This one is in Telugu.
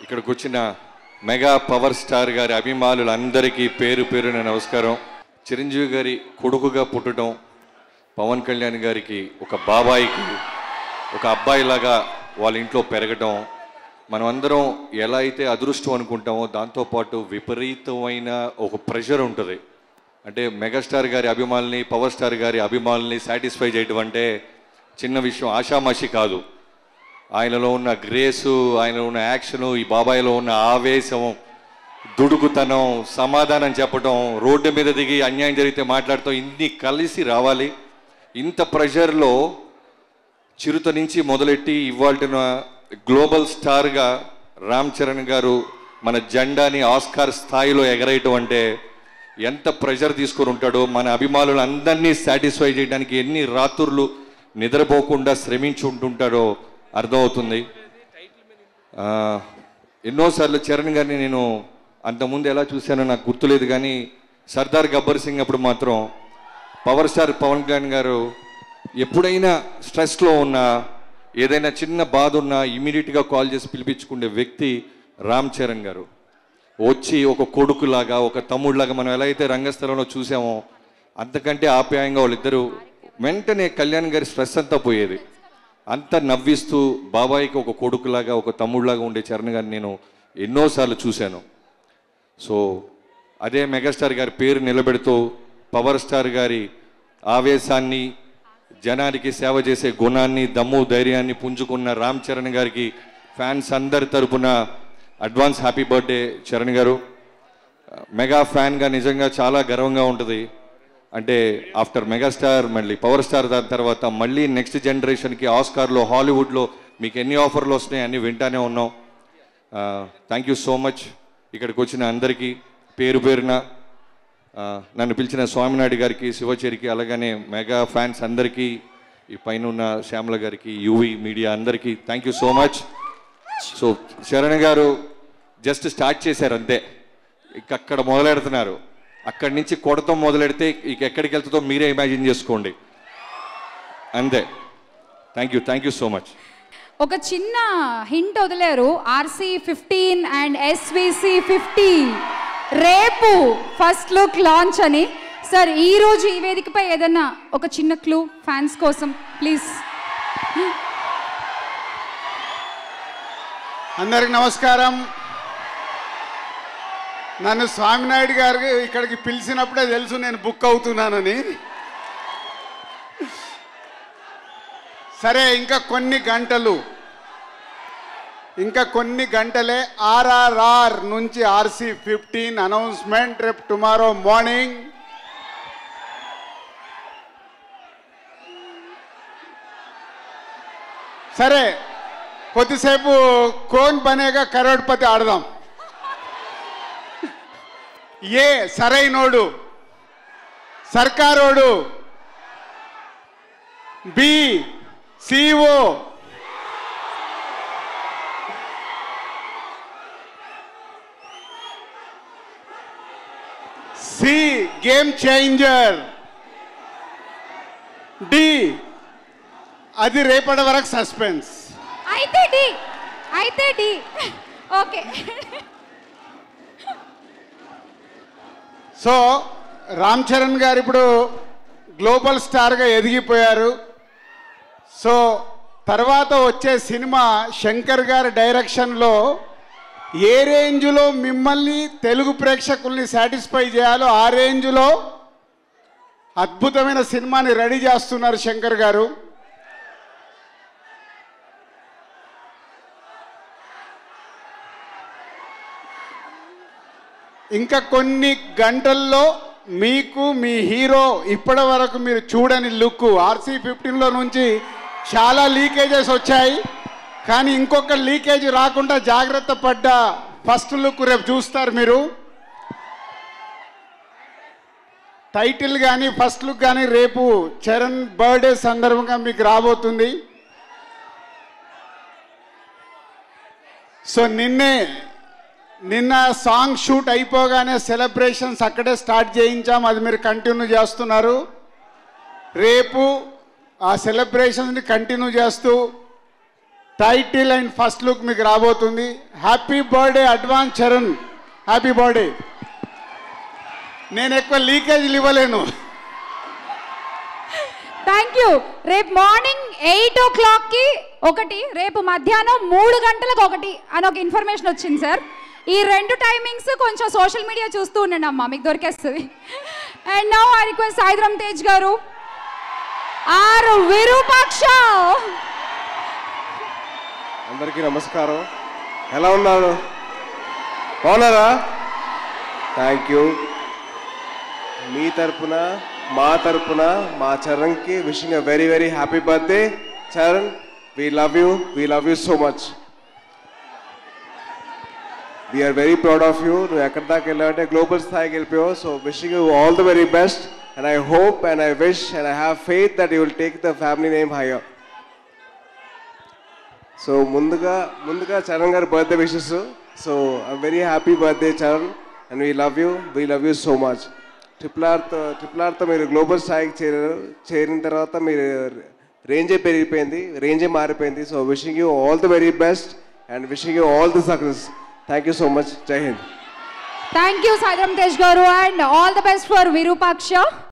ఇక్కడికి వచ్చిన మెగా పవర్ స్టార్ గారి అభిమానులందరికీ పేరు పేరున నమస్కారం చిరంజీవి గారి కొడుకుగా పుట్టడం పవన్ కళ్యాణ్ గారికి ఒక బాబాయికి ఒక అబ్బాయిలాగా వాళ్ళ ఇంట్లో పెరగడం మనమందరం ఎలా అయితే అదృష్టం అనుకుంటామో దాంతోపాటు విపరీతమైన ఒక ప్రెషర్ ఉంటుంది అంటే మెగాస్టార్ గారి అభిమానుల్ని పవర్ స్టార్ గారి అభిమానుల్ని సాటిస్ఫై చేయడం అంటే చిన్న విషయం ఆషామాషి కాదు ఆయనలో ఉన్న గ్రేసు ఆయనలో ఉన్న యాక్షను ఈ బాబాయ్లో ఉన్న ఆవేశం దుడుకుతనం సమాధానం చెప్పడం రోడ్డు మీద దిగి అన్యాయం జరిగితే మాట్లాడటం ఇన్ని కలిసి రావాలి ఇంత ప్రెషర్లో చిరుత నుంచి మొదలెట్టి ఇవాళ గ్లోబల్ స్టార్గా రామ్ చరణ్ గారు మన జెండాని ఆస్కార్ స్థాయిలో ఎగరేయటం అంటే ఎంత ప్రెషర్ తీసుకొని ఉంటాడో మన అభిమానులు అందరినీ సాటిస్ఫై చేయడానికి ఎన్ని రాత్రులు నిద్రపోకుండా శ్రమించి ఉంటుంటాడో అర్థమవుతుంది ఆ, ఎన్నోసార్లు చరణ్ గారిని నేను అంతకుముందు ఎలా చూశానో నాకు గుర్తులేదు కానీ సర్దార్ గబ్బర్ సింగ్ అప్పుడు మాత్రం పవర్ స్టార్ పవన్ కళ్యాణ్ గారు ఎప్పుడైనా స్ట్రెస్లో ఉన్నా ఏదైనా చిన్న బాధ ఉన్నా ఇమీడియట్గా కాల్ చేసి పిలిపించుకునే వ్యక్తి రామ్ చరణ్ గారు వచ్చి ఒక కొడుకులాగా ఒక తమ్ముడులాగా మనం ఎలా అయితే రంగస్థలంలో చూసామో అంతకంటే ఆప్యాయంగా వాళ్ళిద్దరూ వెంటనే కళ్యాణ్ గారి స్ట్రెస్ అంతా పోయేది అంత నవ్విస్తూ బాబాయికి ఒక కొడుకులాగా ఒక తమ్ముడులాగా ఉండే చరణ్ గారిని నేను ఎన్నోసార్లు చూశాను సో అదే మెగాస్టార్ గారి పేరు నిలబెడుతూ పవర్ స్టార్ గారి ఆవేశాన్ని జనానికి సేవ చేసే గుణాన్ని దమ్ము ధైర్యాన్ని పుంజుకున్న రామ్ చరణ్ గారికి ఫ్యాన్స్ అందరి తరపున అడ్వాన్స్ హ్యాపీ బర్త్డే చరణ్ గారు మెగా ఫ్యాన్గా నిజంగా చాలా గర్వంగా ఉంటుంది అంటే ఆఫ్టర్ మెగాస్టార్ మళ్ళీ పవర్ స్టార్ దాని తర్వాత మళ్ళీ నెక్స్ట్ జనరేషన్కి ఆస్కార్లో హాలీవుడ్లో మీకు ఎన్ని ఆఫర్లు వస్తున్నాయి అన్ని వింటానే ఉన్నాం థ్యాంక్ యూ సో మచ్ ఇక్కడికి వచ్చిన అందరికీ పేరు పేరున ఆ, నన్ను పిలిచిన స్వామినాయుడు గారికి శివచేరికి అలాగనే మెగా ఫ్యాన్స్ అందరికీ ఈ పైన ఉన్న శ్యామల గారికి యూవి మీడియా అందరికీ thank you so much so Sharan గారు జస్ట్ స్టార్ట్ చేశారు అంతే ఇక అక్కడ మొదలెడుతున్నారు అక్కడి నుంచి కొడతాం మొదలెడితే ఇక ఎక్కడికి వెళ్తుందో మీరే ఇమాజిన్ చేసుకోండి అంతే thank you thank you so much ఒక చిన్న హింట్ వదిలేరు RC fifteen and SVC fifteen రేపు ఫస్ట్ లుక్ లాంచ్ అని సార్ ఈ రోజు ఈ వేదికపై ఏదన్నా ఒక చిన్న క్లూ ఫ్యాన్స్ కోసం ప్లీజ్ అందరికి నమస్కారం నన్ను స్వామినాయుడు గారు ఇక్కడికి పిలిచినప్పుడే తెలుసు నేను బుక్ అవుతున్నానని సరే ఇంకా కొన్ని గంటలు ఇంకా కొన్ని గంటలే ఆర్ఆర్ఆర్ నుంచి ఆర్సీ ఫిఫ్టీన్ అనౌన్స్మెంట్ రేపు టుమారో మార్నింగ్ సరే కొద్దిసేపు కోన్ బనేగా కరోడ్పతి ఆడదాం ఏ సరైనోడు సర్కారోడు బి సిఓ సి గేమ్ చేంజర్ డి అది రేపటి వరకు సస్పెన్స్ అయితే డి అయితే D okay so Ram Charan గారు ఇప్పుడు గ్లోబల్ స్టార్గా ఎదిగిపోయారు సో తర్వాత వచ్చే సినిమా శంకర్ గారి డైరెక్షన్లో ఏ రేంజ్లో మిమ్మల్ని తెలుగు ప్రేక్షకుల్ని సాటిస్ఫై చేయాలో ఆ రేంజ్లో అద్భుతమైన సినిమాని రెడీ చేస్తున్నారు శంకర్ గారు ఇంకా కొన్ని గంటల్లో మీకు మీ హీరో ఇప్పటి వరకు మీరు చూడని లుక్ ఆర్సీ ఫిఫ్టీన్లో నుంచి చాలా లీకేజెస్ వచ్చాయి కానీ ఇంకొక లీకేజ్ రాకుండా జాగ్రత్త పడ్డ ఫస్ట్ లుక్ రేపు చూస్తారు మీరు టైటిల్ కానీ ఫస్ట్ లుక్ కానీ రేపు చరణ్ బర్త్డే సందర్భంగా మీకు రాబోతుంది సో నిన్నే నిన్న సాంగ్ షూట్ అయిపోగానే సెలబ్రేషన్స్ అక్కడే స్టార్ట్ చేయించాం అది మీరు కంటిన్యూ చేస్తున్నారు రేపు ఆ సెలబ్రేషన్స్ని కంటిన్యూ చేస్తూ టైటిల్ అండ్ ఫస్ట్ లుక్ మీకు రాబోతుంది happy birthday advance Charan happy birthday నేను ఎక్కువ లీకేజీలు ఇవ్వలేను థ్యాంక్ యూ రేపు మార్నింగ్ ఎయిట్ ఓ క్లాక్కి ఒకటి రేపు మధ్యాహ్నం మూడు గంటలకు ఒకటి అని ఒక ఇన్ఫర్మేషన్ వచ్చింది సార్ ఈ రెండు టైమింగ్స్ కొంచెం సోషల్ మీడియా చూస్తూ ఉండండి అమ్మా మీకు దొరికేస్తుంది and now I request Sai Dharam Tej గారు ఆర్ విరూపాక్ష అందరికీ నమస్కారం ఎలా ఉన్నారు బాగున్నారా థ్యాంక్ యూ మీ తరపున మా తరపున మా చరణ్కి wishing a very very happy birthday Charan we love you we love you so much we are very proud of you నువ్వు ఎక్కడి దాకా వెళ్ళావంటే గ్లోబల్ స్థాయికి వెళ్ళిపోయావు so wishing you all the very best and I hope and I wish and I have faith that you will take the family name higher so ముందుగా ముందుగా చరణ్ గారి birthday wishes so I very happy birthday Charan and we love you we love you so much triple ఆర్తో ట్రిపుల్ ఆర్తో మీరు గ్లోబల్ స్థాయికి చేరారు చేరిన తర్వాత మీరు రేంజే పెరిగిపోయింది రేంజే మారిపోయింది so wishing you all the very best and wishing you all the success thank you so much Jai Hind thank you Sai Dharam Tej గారు and all the best for Virupaksha